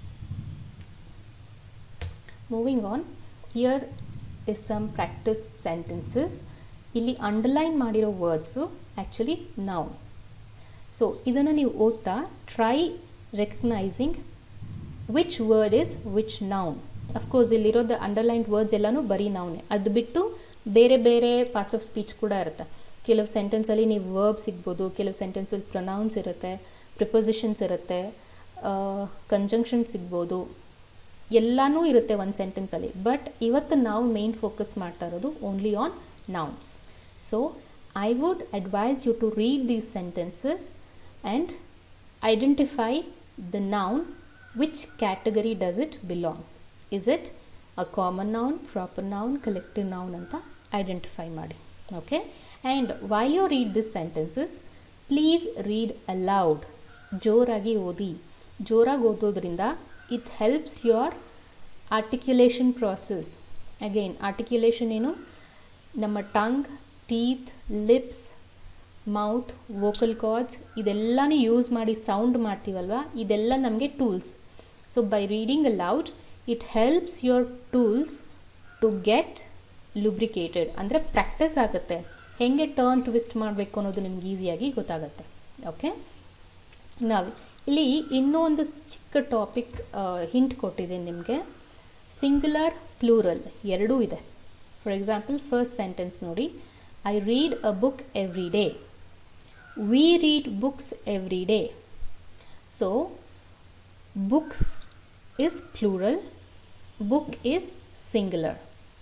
moving on here is some practice sentences ಇಲ್ಲಿ ಅಂಡರ್ಲೈನ್ ಮಾಡಿರೋ ವರ್ಡ್ಸು ಆ್ಯಕ್ಚುಲಿ ನೌನ್ ಸೊ ಇದನ್ನು ನೀವು ಓದ್ತಾ try recognising which word is which noun of course ಇಲ್ಲಿರೋದು underlined words ಎಲ್ಲನೂ ಬರೀ ನೌನೇ ಅದು ಬಿಟ್ಟು ಬೇರೆ ಬೇರೆ ಪಾರ್ಟ್ಸ್ ಆಫ್ ಸ್ಪೀಚ್ ಕೂಡ ಇರುತ್ತೆ ಕೆಲವು ಸೆಂಟೆನ್ಸಲ್ಲಿ ನೀವು ವರ್ಬ್ ಸಿಗ್ಬೋದು ಕೆಲವು ಸೆಂಟೆನ್ಸಲ್ಲಿ ಪ್ರೊನೌನ್ಸ್ ಇರುತ್ತೆ ಪ್ರಿಪೊಸಿಷನ್ಸ್ ಇರುತ್ತೆ ಕಂಜಂಕ್ಷನ್ ಸಿಗ್ಬೋದು ಎಲ್ಲನೂ ಇರುತ್ತೆ ಒಂದು ಸೆಂಟೆನ್ಸಲ್ಲಿ ಬಟ್ ಇವತ್ತು ನಾವು ಮೇನ್ ಫೋಕಸ್ ಮಾಡ್ತಾ ಇರೋದು only on nouns so I would advise you to read these sentences and identify the noun which category does it belong is it a common noun proper noun collective noun ಅಂತ identify ಮಾಡಿ okay and why you read this sentences please read aloud ಜೋರಾಗಿ ಓದಿ ಜೋರಾಗಿ ಓದೋದ್ರಿಂದ it helps your articulation process again articulation ಏನು ನಮ್ಮ tongue teeth lips mouth vocal cords ಇದೆಲ್ಲನೂ use ಮಾಡಿ ಸೌಂಡ್ ಮಾಡ್ತೀವಲ್ವ ಇದೆಲ್ಲ ನಮಗೆ tools so by reading aloud it helps your tools to get lubricated ಅಂದರೆ ಪ್ರಾಕ್ಟೀಸ್ ಆಗುತ್ತೆ ಹೇಗೆ ಟರ್ನ್ ಟ್ವಿಸ್ಟ್ ಮಾಡಬೇಕು ಅನ್ನೋದು ನಿಮ್ಗೆ ಈಸಿಯಾಗಿ ಗೊತ್ತಾಗುತ್ತೆ ಓಕೆ ನಾವು ಇಲ್ಲಿ ಇನ್ನೂ ಒಂದು ಚಿಕ್ಕ ಟಾಪಿಕ್ ಹಿಂಟ್ ಕೊಟ್ಟಿದ್ದೀನಿ ನಿಮಗೆ ಸಿಂಗ್ಯುಲರ್ ಪ್ಲೂರಲ್ ಎರಡೂ ಇದೆ ಫಾರ್ ಎಕ್ಸಾಂಪಲ್ ಫಸ್ಟ್ ಸೆಂಟೆನ್ಸ್ ನೋಡಿ I read a book every day we read books every day so books is plural, book is singular.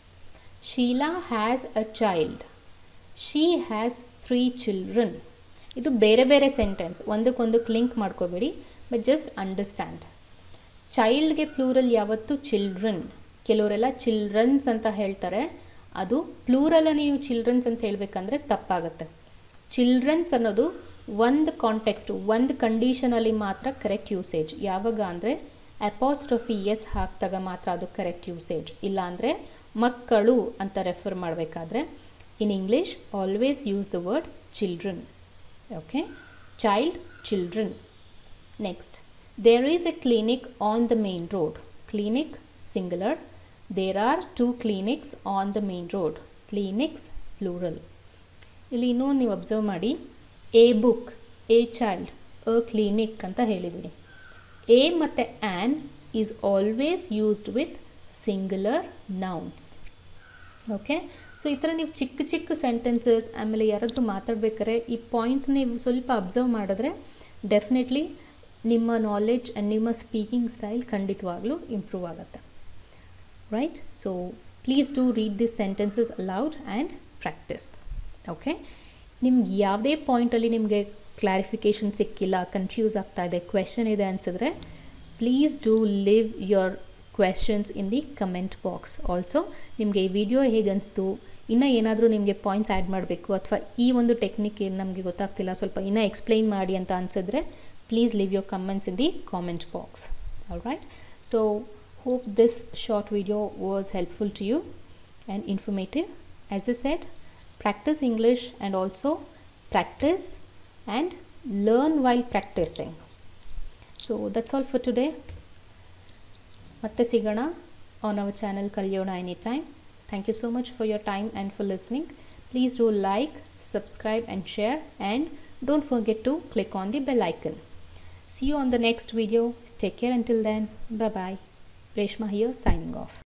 Sheila has a child. She has three children. ಇದು ಬೇರೆ ಬೇರೆ sentence ಒಂದಕ್ಕೊಂದಕ್ಕೆ link ಮಾಡ್ಕೋಬೇಡಿ but just understand ಚೈಲ್ಡ್ಗೆ plural ಯಾವತ್ತು children ಕೆಲವರೆಲ್ಲ childrens ಅಂತ ಹೇಳ್ತಾರೆ ಅದು ಪ್ಲೂರಲ್ಲ ನೀವು ಚಿಲ್ಡ್ರನ್ಸ್ ಅಂತ ಹೇಳಬೇಕಂದ್ರೆ ತಪ್ಪಾಗುತ್ತೆ ಚಿಲ್ಡ್ರನ್ಸ್ ಅನ್ನೋದು ಒಂದು ಕಾಂಟೆಕ್ಸ್ಟ್ ಒಂದು ಕಂಡೀಷನಲ್ಲಿ ಮಾತ್ರ ಕರೆಕ್ಟ್ ಯೂಸೇಜ್ ಯಾವಾಗ ಅಂದರೆ ಅಪಾಸ್ಟ್ರಫಿ ಎಸ್ ಹಾಕಿದಾಗ ಮಾತ್ರ ಅದು ಕರೆಕ್ಟ್ ಯೂಸೇಜ್ ಇಲ್ಲಾಂದರೆ ಮಕ್ಕಳು ಅಂತ ರೆಫರ್ ಮಾಡಬೇಕಾದ್ರೆ in English always use the word children okay child children next there is a clinic on the main road clinic singular there are two clinics on the main road clinics plural ಇಲ್ಲಿ ಇನ್ನೊಂದು ನೀವು observe ಮಾಡಿ a book a child a clinic ಅಂತ ಹೇಳಿದ್ದೀನಿ a ಮತ್ತು an is always used with singular nouns okay so ಈ ಥರ ನೀವು ಚಿಕ್ಕ ಚಿಕ್ಕ ಸೆಂಟೆನ್ಸಸ್ ಆಮೇಲೆ ಯಾರಾದರೂ ಮಾತಾಡ್ಬೇಕಾದ್ರೆ ಈ ಪಾಯಿಂಟ್ಸ್ ನೀವು ಸ್ವಲ್ಪ ಅಬ್ಸರ್ವ್ ಮಾಡಿದ್ರೆ ಡೆಫಿನೆಟ್ಲಿ ನಿಮ್ಮ ನಾಲೆಡ್ಜ್ ಆ್ಯಂಡ್ ನಿಮ್ಮ ಸ್ಪೀಕಿಂಗ್ ಸ್ಟೈಲ್ ಖಂಡಿತವಾಗ್ಲೂ ಇಂಪ್ರೂವ್ ಆಗುತ್ತೆ right so please do read this sentences aloud and practise okay ನಿಮ್ಗೆ ಯಾವುದೇ ಪಾಯಿಂಟಲ್ಲಿ ನಿಮಗೆ ಕ್ಲಾರಿಫಿಕೇಷನ್ ಸಿಕ್ಕಿಲ್ಲ ಕನ್ಫ್ಯೂಸ್ ಆಗ್ತಾ ಇದೆ ಕ್ವೆಶನ್ ಇದೆ ಅನಿಸಿದ್ರೆ please do leave your questions in the comment box also ನಿಮಗೆ ಈ ವಿಡಿಯೋ ಹೇಗೆ ಅನಿಸ್ತು ಇನ್ನೂ ಏನಾದರೂ ನಿಮಗೆ ಪಾಯಿಂಟ್ಸ್ ಆ್ಯಡ್ ಮಾಡಬೇಕು ಅಥವಾ ಈ ಒಂದು ಟೆಕ್ನಿಕ್ ಏನು ನಮಗೆ ಗೊತ್ತಾಗ್ತಿಲ್ಲ ಸ್ವಲ್ಪ ಇನ್ನೂ ಎಕ್ಸ್ಪ್ಲೈನ್ ಮಾಡಿ ಅಂತ ಅನಿಸಿದ್ರೆ please leave your comments in the comment box all right so hope this short video was helpful to you and informative as a set practice English and also practice and learn while practicing. So that's all for today. ಮತ್ತೆ ಸಿಗೋಣ on our channel ಕಲಿಯೋಣ any time thank you so much for your time and for listening please do like subscribe and share and don't forget to click on the bell icon see you on the next video take care until then bye bye Reshma here signing of